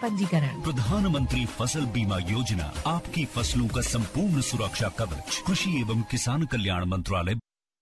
पंजीकरण प्रधानमंत्री फसल बीमा योजना आपकी फसलों का संपूर्ण सुरक्षा कवच कृषि एवं किसान कल्याण मंत्रालय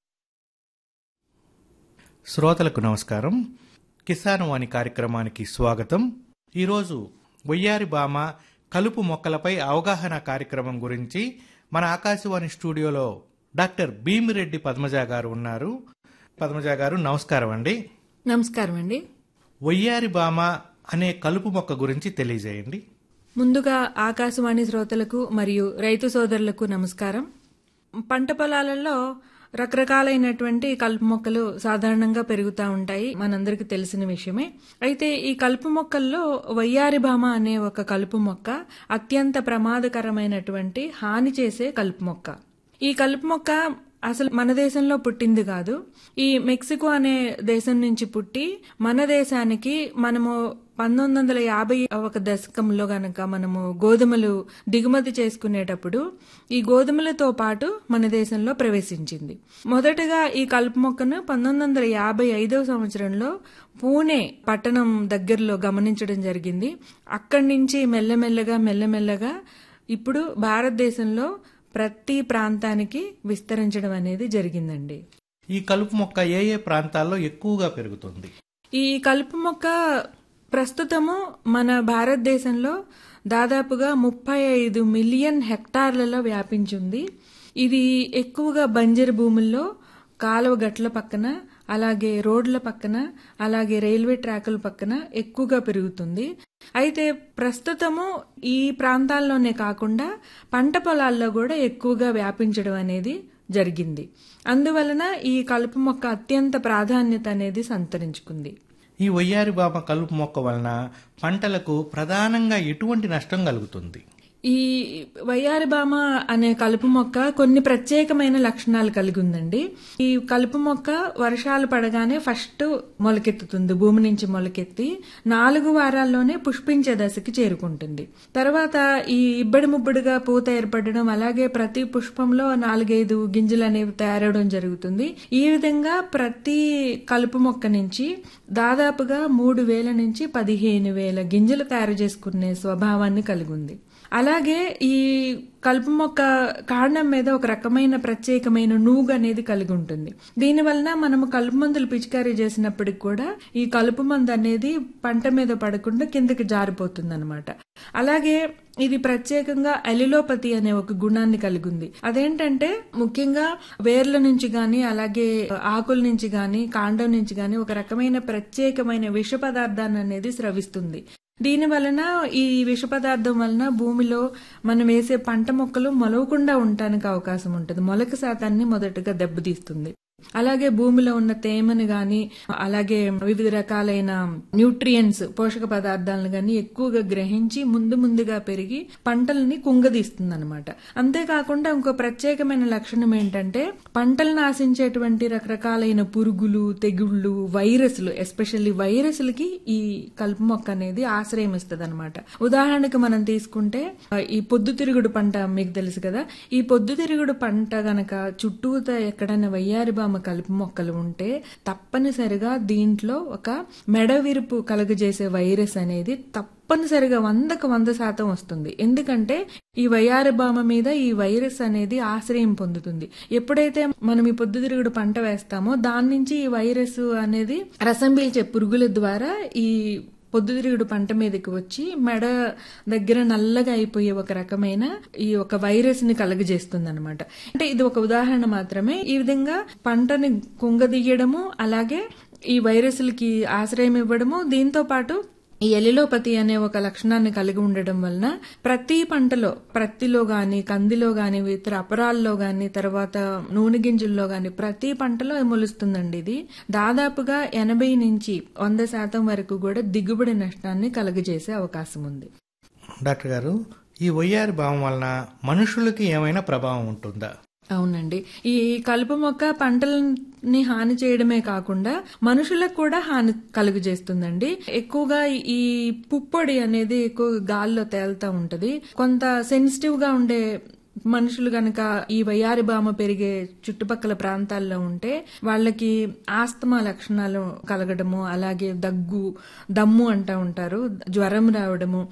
శ్రోతలకు నమస్కారం కిసాన్ వాణి కార్యక్రమానికి స్వాగతం ఈరోజు వయ్యారి బామ కలుపు మొక్కలపై అవగాహన కార్యక్రమం గురించి మన ఆకాశవాణి స్టూడియోలో డాక్టర్ భీమిరెడ్డి పద్మజ గారు ఉన్నారు పద్మజ గారు నమస్కారం అండి నమస్కారం అండి వయ్యారి బామ అనే కలుపు మొక్క గురించి తెలియజేయండి ముందుగా ఆకాశవాణి శ్రోతలకు మరియు రైతు సోదరులకు నమస్కారం పంట పొలాలలో రకరకాలైనటువంటి కలుపు మొక్కలు సాధారణంగా పెరుగుతూ ఉంటాయి మనందరికీ తెలిసిన విషయమే అయితే ఈ కలుపు మొక్కల్లో వయ్యారి భామ అనే ఒక కలుపు మొక్క అత్యంత ప్రమాదకరమైనటువంటి హాని చేసే కలుపు మొక్క ఈ కలుపు మొక్క అసలు మన దేశంలో పుట్టింది కాదు ఈ మెక్సికో అనే దేశం నుంచి పుట్టి మన దేశానికి మనము పంతొమ్మిది వందల యాభై ఒక దశకంలో గనక మనము గోధుమలు దిగుమతి చేసుకునేటప్పుడు ఈ గోధుమలతో పాటు మన దేశంలో ప్రవేశించింది మొదటగా ఈ కలుపు మొక్కను పంతొమ్మిది వందల యాభై ఐదవ సంవత్సరంలో పూణే పట్టణం దగ్గరలో గమనించడం జరిగింది అక్కడి నుంచి మెల్లమెల్లగా మెల్లమెల్లగా ఇప్పుడు భారతదేశంలో ప్రతి ప్రాంతానికి విస్తరించడం అనేది జరిగిందండి ఈ కలుపు మొక్క ఏ ఏ ప్రాంతాల్లో ఎక్కువగా పెరుగుతుంది ఈ కలుపు మొక్క ప్రస్తుతము మన భారతదేశంలో దాదాపుగా ముప్పై ఐదు మిలియన్ హెక్టార్లలో వ్యాపించింది ఇది ఎక్కువగా బంజరు భూముల్లో కాలువ గట్ల పక్కన అలాగే రోడ్ల పక్కన అలాగే రైల్వే ట్రాకుల పక్కన ఎక్కువగా పెరుగుతుంది అయితే ప్రస్తుతము ఈ ప్రాంతాల్లోనే కాకుండా పంట పొలాల్లో కూడా ఎక్కువగా వ్యాపించడం అనేది జరిగింది అందువలన ఈ కలుపు మొక్క అత్యంత ప్రాధాన్యత అనేది సంతరించుకుంది ఈ వయ్యారి బామ కలుపు మొక్క వలన పంటలకు ప్రధానంగా ఎటువంటి నష్టం కలుగుతుంది ఈ వయ్యారి బామ అనే కలుపు మొక్క కొన్ని ప్రత్యేకమైన లక్షణాలు కలిగి ఉందండి ఈ కలుపు మొక్క వర్షాలు పడగానే ఫస్ట్ మొలకెత్తుతుంది భూమి నుంచి మొలకెత్తి నాలుగు వారాల్లోనే పుష్పించే దశకి చేరుకుంటుంది తర్వాత ఈ ఇబ్బడి ముబ్బడిగా పూత ఏర్పడడం అలాగే ప్రతి పుష్పంలో నాలుగైదు గింజలు అనేవి తయారవడం జరుగుతుంది ఈ విధంగా ప్రతి కలుపు మొక్క నుంచి దాదాపుగా మూడు వేల నుంచి పదిహేను వేల గింజలు తయారు చేసుకునే స్వభావాన్ని కలిగి ఉంది అలాగే ఈ కలుపు మొక్క కాండం మీద ఒక రకమైన ప్రత్యేకమైన నూగు అనేది కలిగి ఉంటుంది దీని వలన మనము కలుపు మందులు పిచికారీ చేసినప్పటికి కూడా ఈ కలుపు మందు అనేది పంట మీద పడకుండా కిందకి జారిపోతుంది అనమాట అలాగే ఇది ప్రత్యేకంగా ఎలిలోపతి అనే ఒక గుణాన్ని కలిగి ఉంది అదేంటంటే ముఖ్యంగా వేర్ల నుంచి గాని అలాగే ఆకుల నుంచి గాని కాండం నుంచి గాని ఒక రకమైన ప్రత్యేకమైన విష పదార్థాన్ని అనేది స్రవిస్తుంది దీని వలన ఈ విష పదార్థం వలన భూమిలో మనం వేసే పంట మొక్కలు మొలవకుండా ఉండటానికి అవకాశం ఉంటుంది మొలక శాతాన్ని మొదటగా దెబ్బతీస్తుంది అలాగే భూమిలో ఉన్న తేమను గాని అలాగే వివిధ రకాలైన న్యూట్రియంట్స్ పోషక పదార్థాలను గాని ఎక్కువగా గ్రహించి ముందు ముందుగా పెరిగి పంటల్ని కుంగదీస్తుంది అనమాట అంతేకాకుండా ఇంకో ప్రత్యేకమైన లక్షణం ఏంటంటే పంటలను ఆశించేటువంటి రకరకాలైన పురుగులు తెగుళ్లు వైరస్లు ఎస్పెషల్లీ వైరస్లకి ఈ కలుపు మొక్క అనేది ఆశ్రయం ఇస్తుంది అనమాట ఉదాహరణకు మనం తీసుకుంటే ఈ పొద్దుతిరుగుడు పంట మీకు తెలుసు కదా ఈ పొద్దుతిరుగుడు పంట గనక చుట్టూత ఎక్కడైనా వయ్యారి బామ కలుపు మొక్కలు ఉంటే తప్పనిసరిగా దీంట్లో ఒక మెడవిరుపు కలుగజేసే వైరస్ అనేది తప్పనిసరిగా వందకు వంద శాతం వస్తుంది ఎందుకంటే ఈ వయ్యారి బామ మీద ఈ వైరస్ అనేది ఆశ్రయం పొందుతుంది ఎప్పుడైతే మనం ఈ పొద్దుతిరుగుడు పంట వేస్తామో దాని నుంచి ఈ వైరస్ అనేది రసం పీల్చే పురుగుల ద్వారా ఈ పొద్దుతిరుగుడు పంట మీదకి వచ్చి మెడ దగ్గర నల్లగా అయిపోయే ఒక రకమైన ఈ ఒక వైరస్ ని కలుగజేస్తుంది అనమాట అంటే ఇది ఒక ఉదాహరణ మాత్రమే ఈ విధంగా పంటని కుంగదీయడము అలాగే ఈ వైరస్లకి ఆశ్రయం ఇవ్వడము దీంతో పాటు ఈ ఎలిలోపతి అనే ఒక లక్షణాన్ని కలిగి ఉండడం వలన ప్రతి పంటలో ప్రత్తిలో గాని కందిలో గాని ఇతర అపరాల్లో గాని తర్వాత నూనె గింజల్లో గాని ప్రతి పంటలో మొలుస్తుందండి ఇది దాదాపుగా ఎనభై నుంచి వంద శాతం వరకు కూడా దిగుబడి నష్టాన్ని కలుగజేసే అవకాశం ఉంది డాక్టర్ గారు ఈ వయ్యారి భావం వలన మనుషులకి ఏమైనా ప్రభావం ఉంటుందా అవునండి ఈ కలుపు మొక్క పంటలని హాని చేయడమే కాకుండా మనుషులకు కూడా హాని కలుగు చేస్తుందండి ఎక్కువగా ఈ పుప్పొడి అనేది ఎక్కువ గాల్లో తేలుతా ఉంటది కొంత సెన్సిటివ్ గా ఉండే మనుషులు గనక ఈ వయ్యారి బామ పెరిగే చుట్టుపక్కల ప్రాంతాల్లో ఉంటే వాళ్ళకి ఆస్తమా లక్షణాలు కలగడము అలాగే దగ్గు దమ్ము అంటా ఉంటారు జ్వరం రావడము